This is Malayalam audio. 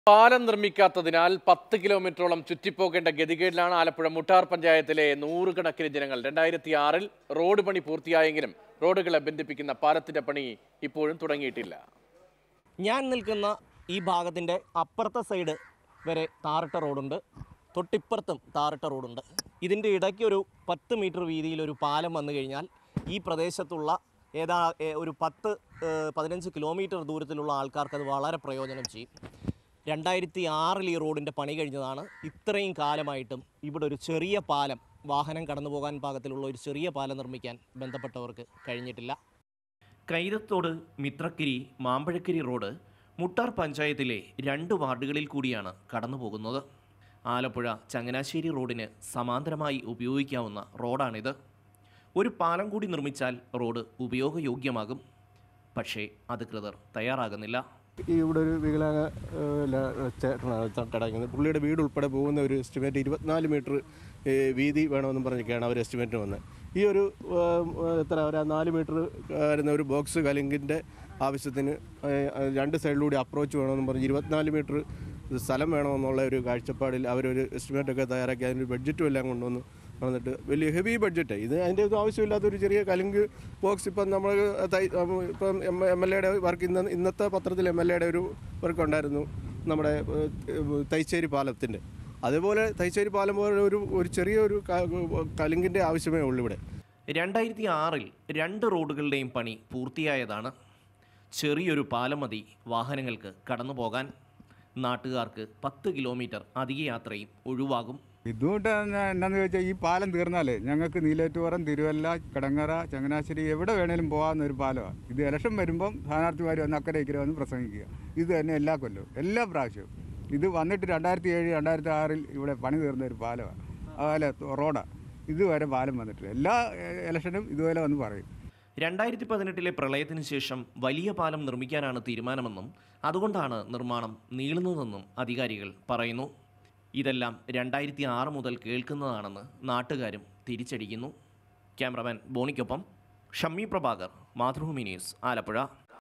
പാലം നിർമ്മിക്കാത്തതിനാൽ പത്ത് കിലോമീറ്ററോളം ചുറ്റിപ്പോകേണ്ട ഗതികേടിലാണ് ആലപ്പുഴ മുട്ടാർ പഞ്ചായത്തിലെ നൂറുകണക്കിന് ജനങ്ങൾ രണ്ടായിരത്തി ആറിൽ റോഡ് പണി പൂർത്തിയായെങ്കിലും റോഡുകളെ ബന്ധിപ്പിക്കുന്ന പാലത്തിന്റെ പണി ഇപ്പോഴും തുടങ്ങിയിട്ടില്ല ഞാൻ നിൽക്കുന്ന ഈ ഭാഗത്തിൻ്റെ അപ്പുറത്തെ സൈഡ് വരെ താറിട്ട റോഡുണ്ട് തൊട്ടിപ്പുറത്തും താറിട്ട റോഡുണ്ട് ഇതിൻ്റെ ഇടയ്ക്ക് ഒരു പത്ത് മീറ്റർ വീതിയിൽ ഒരു പാലം വന്നു കഴിഞ്ഞാൽ ഈ പ്രദേശത്തുള്ള ഏതാ ഏ- ഒരു പത്ത് ഏഹ്, പതിനഞ്ച് കിലോമീറ്റർ ദൂരത്തിലുള്ള ആൾക്കാർക്ക് അത് വളരെ പ്രയോജനം ചെയ്യും രണ്ടായിരത്തി ആറിൽ ഈ റോഡിൻ്റെ പണി കഴിഞ്ഞതാണ് ഇത്രയും കാലമായിട്ടും ഇവിടെ ഒരു ചെറിയ പാലം വാഹനം കടന്നു പോകാൻ പാകത്തിലുള്ള ഒരു ചെറിയ പാലം നിർമ്മിക്കാൻ ബന്ധപ്പെട്ടവർക്ക് കഴിഞ്ഞിട്ടില്ല കൈതത്തോട് മിത്രക്കിരി മാമ്പഴക്കിരി റോഡ് മുട്ടാർ പഞ്ചായത്തിലെ രണ്ട് വാർഡുകളിൽ കൂടിയാണ് കടന്നു പോകുന്നത് ആലപ്പുഴ ചങ്ങനാശ്ശേരി റോഡിന് സമാന്തരമായി ഉപയോഗിക്കാവുന്ന റോഡാണിത് ഒരു പാലം കൂടി നിർമ്മിച്ചാൽ റോഡ് ഉപയോഗയോഗ്യമാകും പക്ഷേ അധികൃതർ തയ്യാറാകുന്നില്ല ഈ ഇവിടെ ഒരു വികലാംഗ ഏഹ്, ല- ചേട്ടനാണ് തട്ടടങ്ങുന്നത് പുള്ളിയുടെ വീട് ഉൾപ്പെടെ പോകുന്ന ഒരു എസ്റ്റിമേറ്റ് ഇരുപത്തിനാല് മീറ്റർ ഏഹ്, വീതി വേണമെന്നും പറഞ്ഞൊക്കെയാണ് അവർ എസ്റ്റിമേറ്റിന് വന്നത് ഈ ഒരു ഏഹ്, എത്ര ഒരു നാല് മീറ്റർ വരുന്ന ഒരു ബോക്സ് കലിങ്കിൻ്റെ ആവശ്യത്തിന് ഏഹ്, രണ്ട് സൈഡിലൂടെ അപ്രോച്ച് വേണമെന്നും പറഞ്ഞ് ഇരുപത്തിനാല് മീറ്റർ സ്ഥലം വേണമെന്നുള്ള ഒരു കാഴ്ചപ്പാടിൽ അവരൊരു എസ്റ്റിമേറ്റൊക്കെ തയ്യാറാക്കി അതിന് ബഡ്ജറ്റും എല്ലാം കൊണ്ടുവന്നു വന്നിട്ട് വലിയ ഹെവി ബഡ്ജറ്റ് ഇത് അതിൻ്റെ ഒന്നും ആവശ്യമില്ലാത്തൊരു ചെറിയ കലിങ്ക് ബോക്സ് ഇപ്പം നമ്മൾ തൈ- ഉം, ഇപ്പം എം എം എൽ എയുടെ വർക്ക് ഇന്ന് ഇന്നത്തെ പത്രത്തിൽ എം എൽ എയുടെ ഒരു വർക്ക് ഉണ്ടായിരുന്നു നമ്മുടെ ഏഹ്, തൈശ്ശേരി പാലത്തിൻ്റെ അതേപോലെ തൈശ്ശേരി പാലം പോലെ ഒരു ഒരു ചെറിയൊരു ക- കലിങ്കിൻ്റെ ആവശ്യമേ ഉള്ളൂ ഇവിടെ രണ്ടായിരത്തി ആറിൽ രണ്ട് റോഡുകളുടെയും പണി പൂർത്തിയായതാണ് ചെറിയൊരു പാലം മതി വാഹനങ്ങൾക്ക് കടന്നു പോകാൻ നാട്ടുകാർക്ക് പത്ത് കിലോമീറ്റർ അധിക യാത്രയും ഒഴിവാകും ബുദ്ധിമുട്ട് എന്നാ- എന്നാന്ന് ചോദിച്ചാൽ ഈ പാലം തീർന്നാലേ ഞങ്ങൾക്ക് നീലേറ്റുപുറം തിരുവല്ല കിടങ്ങറ ചങ്ങനാശ്ശേരി എവിടെ വേണേലും പോകാവുന്ന ഒരു പാലമാണ് ഇത് ഇലക്ഷൻ വരുമ്പം സ്ഥാനാർത്ഥിമാർ വന്ന് അക്കരെ ഇക്കരെ വന്ന് പ്രസംഗിക്കുക ഇത് തന്നെ എല്ലാ കൊല്ലവും എല്ലാ പ്രാവശ്യവും ഇത് വന്നിട്ട് രണ്ടായിരത്തി ഏഴ് രണ്ടായിരത്തി ആറിൽ ഇവിടെ പണി തീർന്ന ഒരു പാലമാണ് അതുപോലെ റോഡാണ് ഇതുവരെ പാലം വന്നിട്ടില്ല എല്ലാ എ- ഇലക്ഷനും ഇതുപോലെ വന്ന് പറയും രണ്ടായിരത്തി പതിനെട്ടിലെ പ്രളയത്തിന് ശേഷം വലിയ പാലം നിർമ്മിക്കാനാണ് തീരുമാനമെന്നും അതുകൊണ്ടാണ് നിർമ്മാണം നീളുന്നതെന്നും അധികാരികൾ പറയുന്നു ഇതെല്ലാം രണ്ടായിരത്തി ആറ് മുതൽ കേൾക്കുന്നതാണെന്ന് നാട്ടുകാരും തിരിച്ചടിക്കുന്നു ക്യാമറമാൻ ബോണിക്കൊപ്പം ഷമ്മി പ്രഭാകർ മാതൃഭൂമി ന്യൂസ് ആലപ്പുഴ